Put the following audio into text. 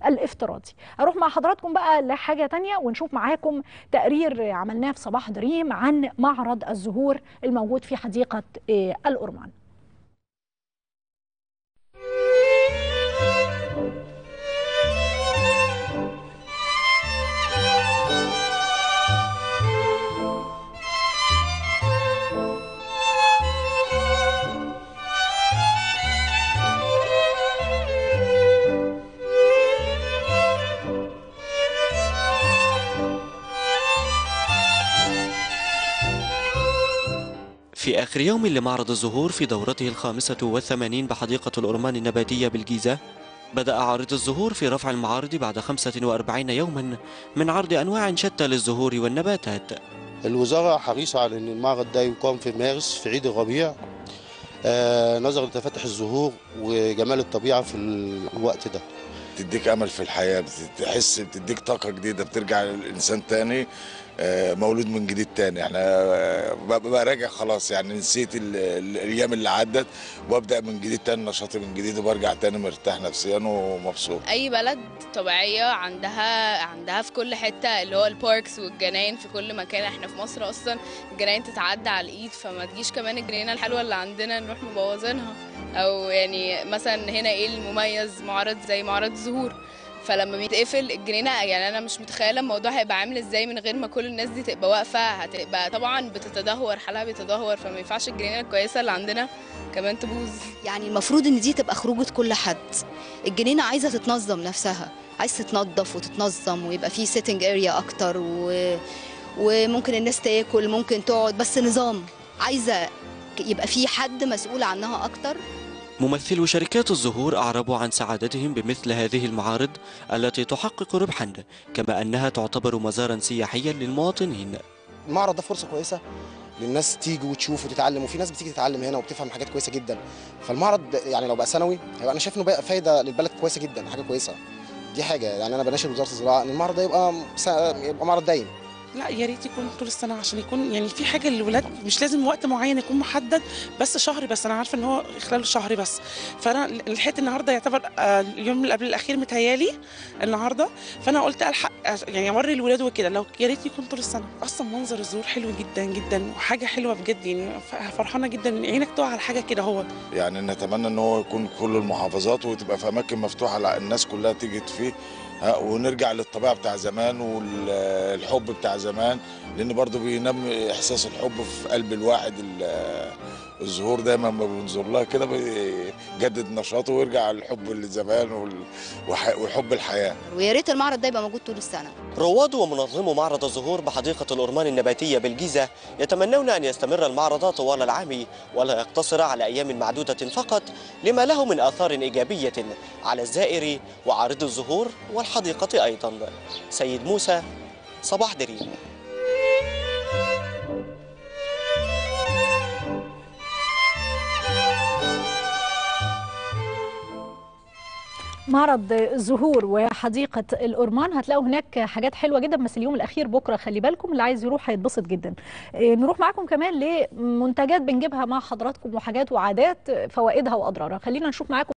الافتراضي اروح مع حضراتكم بقى لحاجه تانية ونشوف معاكم تقرير عملناه في صباح دريم عن معرض الزهور الموجود في حديقه آه، الأورمان في آخر يوم لمعرض الزهور في دورته الخامسة والثمانين بحديقة الأورمان النباتية بالجيزة بدأ عارض الزهور في رفع المعارض بعد 45 يوما من عرض أنواع شتى للزهور والنباتات الوزارة حريصة على أن المعرض ده يقام في مارس في عيد الربيع آه نظرا لتفتح الزهور وجمال الطبيعة في الوقت ده بتديك امل في الحياه بتحس بتديك طاقه جديده بترجع الانسان تاني آه، مولود من جديد تاني احنا آه، ببقى راجع خلاص يعني نسيت ال- ال- الايام اللي عدت وابدا من جديد تاني نشاطي من جديد وبرجع تاني مرتاح نفسيا ومبسوط اي بلد طبيعيه عندها عندها في كل حته اللي هو الباركس والجناين في كل مكان احنا في مصر اصلا الجناين تتعدى على الايد فما تجيش كمان الجنينه الحلوه اللي عندنا نروح مبوظينها او يعني مثلا هنا ايه المميز معرض زي معرض الزهور فلما بيتقفل الجنينه يعني انا مش متخيله الموضوع هيبقى عامل ازاي من غير ما كل الناس دي تبقى واقفه هتبقى طبعا بتتدهور حالها بيتدهور فما ينفعش الجنينه الكويسه اللي عندنا كمان تبوظ يعني المفروض ان دي تبقى خروجه كل حد الجنينه عايزه تتنظم نفسها عايز تتنظف وتتنظم ويبقى في سيتنج اريا اكتر و... وممكن الناس تاكل ممكن تقعد بس نظام عايزه يبقى في حد مسؤول عنها اكتر ممثلو شركات الزهور أعربوا عن سعادتهم بمثل هذه المعارض التي تحقق ربحا كما أنها تعتبر مزارا سياحيا للمواطنين المعرض ده فرصه كويسه للناس تيجي وتشوف وتتعلم وفي ناس بتيجي تتعلم هنا وبتفهم حاجات كويسه جدا فالمعرض يعني لو بقى سنوي هيبقى انا شايف انه بقى فايده للبلد كويسه جدا حاجه كويسه دي حاجه يعني انا بناشد وزاره الزراعه ان المعرض ده يبقى سا- يبقى معرض دايم لا يا ريت يكون طول السنه عشان يكون يعني في حاجه للولاد مش لازم وقت معين يكون محدد بس شهر بس انا عارفه ان هو خلال شهر بس فانا لحقت النهارده يعتبر آه، اليوم اللي قبل الاخير متهيالي النهارده فانا قلت الحق آه، يعني اوري الولاد وكده لو يا ريت يكون طول السنه اصلا منظر الزهور حلو جدا جدا وحاجه حلوه بجد يعني ف- فرحانه جدا ان عينك تقع على حاجه كده هو يعني نتمنى ان هو يكون كل المحافظات وتبقى في اماكن مفتوحه على الناس كلها تيجي فيه ها، ونرجع للطبيعه بتاع زمان والحب بتاع زمان لان برضو بينمي احساس الحب في قلب الواحد ال- الزهور دايما لما بنزور لها كده بيجدد نشاطه ويرجع الحب لزمان وال- وح- وحب الحياه ويا ريت المعرض ده يبقى موجود طول السنه رواد ومنظمو معرض الزهور بحديقة الأورمان النباتية بالجيزة يتمنون أن يستمر المعرض طوال العام ولا يقتصر على أيام معدودة فقط لما له من آثار إيجابية على الزائر وعارض الزهور والحديقة أيضا سيد موسى صباح دريم معرض الزهور وحديقة الأورمان هتلاقوا هناك حاجات حلوة جدا بس اليوم الأخير بكرة خلي بالكم اللي عايز يروح هيتبسط جدا إيه، نروح معاكم كمان لمنتجات بنجيبها مع حضراتكم وحاجات وعادات فوائدها وأضرارها خلينا نشوف معاكم